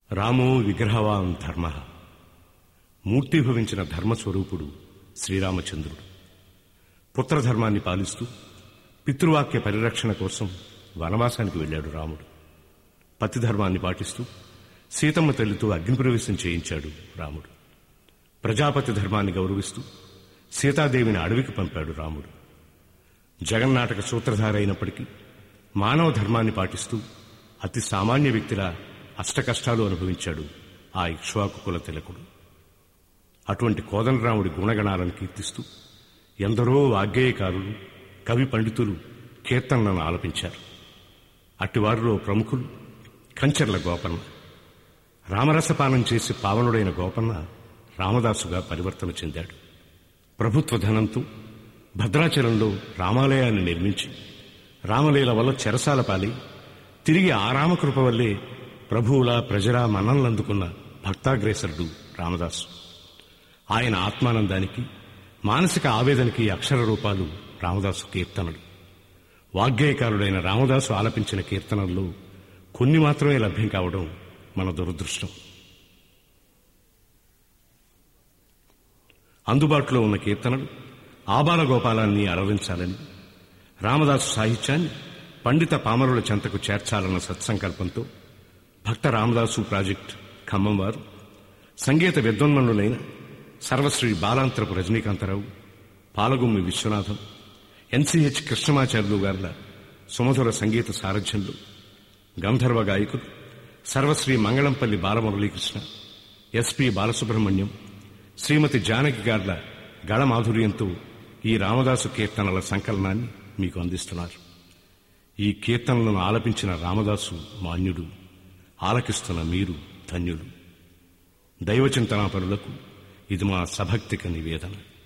రామో విగ్రహవాన్ ధర్మ మూర్తిభవించిన ధర్మస్వరూపుడు శ్రీరామచంద్రుడు పుత్రధర్మాన్ని పాలిస్తూ పితృవాక్య పరిరక్షణ కోసం వనవాసానికి వెళ్ళాడు రాముడు పతిధర్మాన్ని పాటిస్తూ సీతమ్మ తల్లితో అగ్నిప్రవేశం చేయించాడు రాముడు ప్రజాపతి ధర్మాన్ని గౌరవిస్తూ సీతాదేవిని అడవికి పంపాడు రాముడు జగన్నాటక సూత్రధార అయినప్పటికీ మానవ ధర్మాన్ని పాటిస్తూ అతి సామాన్య వ్యక్తిలా అష్టకష్టాలు అనుభవించాడు ఆ ఇక్ష్వాకు కుల తిలకుడు అటువంటి కోదండరాముడి గుణగణాలను కీర్తిస్తూ ఎందరో వాగ్గేయకారులు కవి పండితులు కీర్తనలను ఆలపించారు అట్టివారిలో ప్రముఖులు కంచర్ల గోపన్న రామరసపానం చేసి పావనుడైన గోపన్న రామదాసుగా పరివర్తన చెందాడు ప్రభుత్వ ధనంతో భద్రాచలంలో రామాలయాన్ని నిర్మించి రామలీల వల్ల చెరసాల పాలి తిరిగి ఆ రామకృప వల్లే ప్రభువులా ప్రజలా మన్ననలందుకున్న భక్తాగ్రేసరుడు రామదాసు ఆయన ఆత్మానందానికి మానసిక ఆవేదనకి అక్షర రూపాలు రామదాసు కీర్తనలు వాగ్గేయకారుడైన రామదాసు ఆలపించిన కీర్తనల్లో కొన్ని మాత్రమే లభ్యం కావడం మన దురదృష్టం అందుబాటులో ఉన్న కీర్తనలు ఆబాల గోపాలాన్ని అలరించాలని రామదాసు సాహిత్యాన్ని పండిత పామరుల చెంతకు చేర్చాలన్న సత్సంకల్పంతో భక్త రామదాసు ప్రాజెక్ట్ ఖమ్మం వారు సంగీత విద్వన్మనులైన సర్వశ్రీ బాలాంతరపు రజనీకాంతరావు పాలగుమ్మి విశ్వనాథం ఎన్సిహెచ్ కృష్ణమాచార్యులు గారుల సుమధుర సంగీత సారథ్యంలో గంధర్వ గాయకులు సర్వశ్రీ మంగళంపల్లి బాలమురళీకృష్ణ ఎస్పి బాలసుబ్రహ్మణ్యం శ్రీమతి జానకి గార్ల గళమాధుర్యంతో ఈ రామదాసు కీర్తనల సంకలనాన్ని మీకు అందిస్తున్నారు ఈ కీర్తనలను ఆలపించిన రామదాసు మాన్యుడు ఆలకిస్తున్న మీరు ధన్యులు దైవచింతనాపరులకు ఇది మా సభక్తిక నివేదన